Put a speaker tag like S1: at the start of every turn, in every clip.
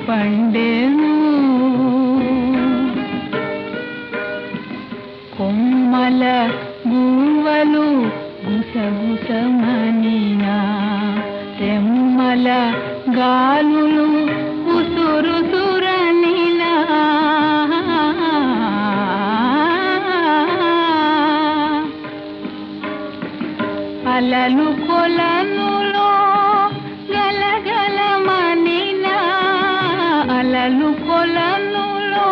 S1: పండెను కొమ్మల గువ్వలు గుసగుసమనినా రెమ్మల గాలులు ఉసురుసురనినా అలలు కొలనులో గలగలమనినా అలలు కొలనులో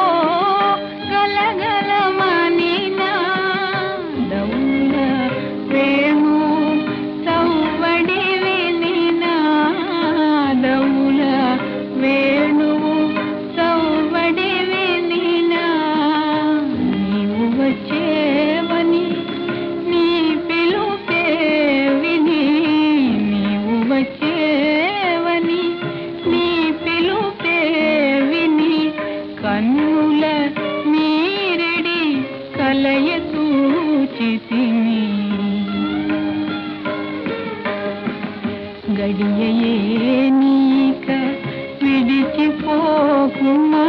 S1: గలగలమనినా దౌల వేణు సౌవడి వినినా దౌల వేణువు సౌవడి వినినా నీవు వచ్చేవని నీ పిలుపే విని నీవు వచ్చేవని నీ పిలుపే విని కన్నుల మీరెడి కలయ సూచితిని గడియయే నీక విడిచిపోకుమా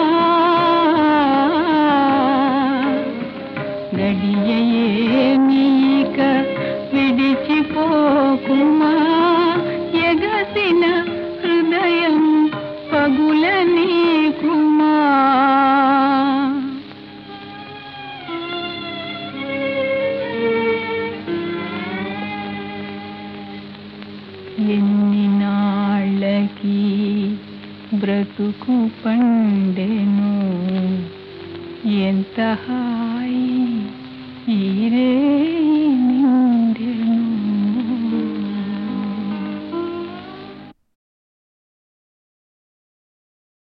S1: గడియయే నీక విడిచిపోకుమా ఎగసిన హృదయం పగుల నీకుమా ఎన్ని నాళ్ళకి బ్రతుకు పండెను ఎంత హాయి ఈరే నిండెను